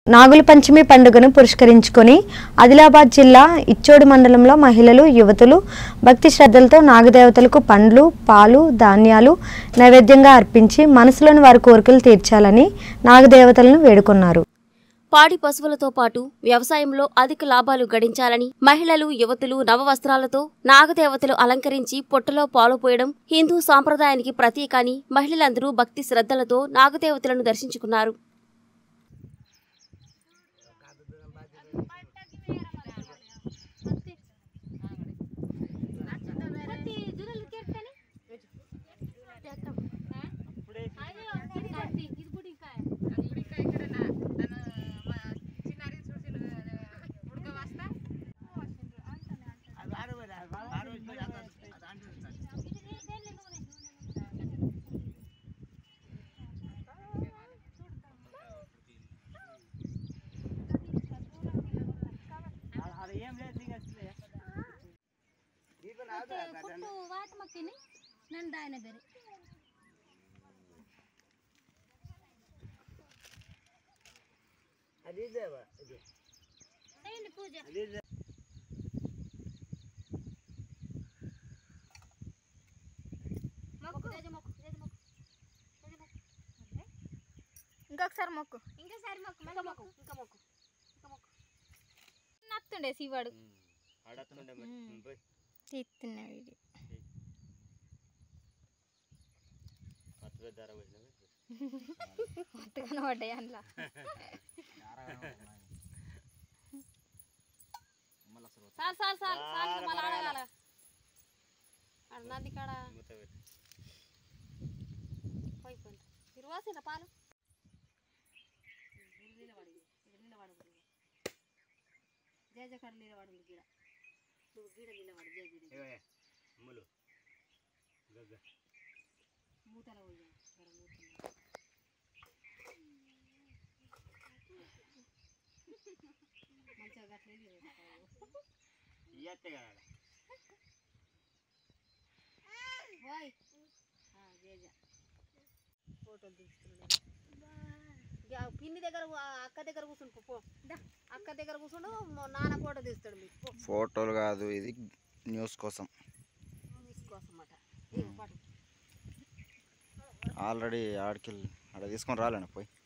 నాగుల పంచమి పండుగను పురస్కరించుకొని ఆదిలాబాద్ జిల్లా ఇచ్చోడు మండలంలో మహిళలు యువతులు భక్తి శ్రద్ధలతో నాగదేవతలకు పండ్లు పాలు ధాన్యాలు నైవేద్యంగా అర్పించి మనసులోని వారి కోరికలు తీర్చాలని నాగదేవతలను వేడుకున్నారు పాడి పశువులతో పాటు వ్యవసాయంలో అధిక లాభాలు గడించాలని మహిళలు యువతులు నవవస్త్రాలతో నాగదేవతలు అలంకరించి పొట్టలో పాలు పోయడం హిందూ సాంప్రదాయానికి ప్రతీక అని మహిళలందరూ భక్తి శ్రద్ధలతో నాగదేవతలను దర్శించుకున్నారు ಕುಟ್ಟು ವಾಟ್ ಮಕ್ಕಿನಿ ನನ್ನ ದಾಯನ ಬೇರೆ ಅಯ್ಯಂడి ಪೂಜೆ మొక్కు మొక్కు ఇంకొకసారి మొక్కు ఇంకోసారి మొక్కు ఇంకా మొక్కు ఇంకా మొక్కు ఇంకా మొక్కు నత్తుండే శివాడు తీస్తున్నా వీడి మొత్తగానే పడ్డాయి అందులో సార్ సార్ సార్ సార్ మళ్ళీ అడగాల అన్నది కాడ పోయిపోయింది మీరు వాసిన పాలు జేజ కాడ నిలబడు గీడ నువ్వు గీడ నిలబడు జే గీడ మూతల పోయా జర మూతల మంచిగా గట్లేదు ఓయ్ జేజ ఫోటోలు తీసుకున్నాడు పిన్ని దగ్గర ఆ అక్క దగ్గర కూర్చుని పో, పో దా. అక్క దగ్గర కూర్చుండు మా నాన్న ఫోటో తీస్తాడు మీకు పో. ఫోటోలు కాదు ఇది న్యూస్ కోసం తీసుకోసం అన్నమాట ఇదిగో పాటు ఆల్రెడీ ఆడికి ఆడ తీసుకొని రాలేను పోయి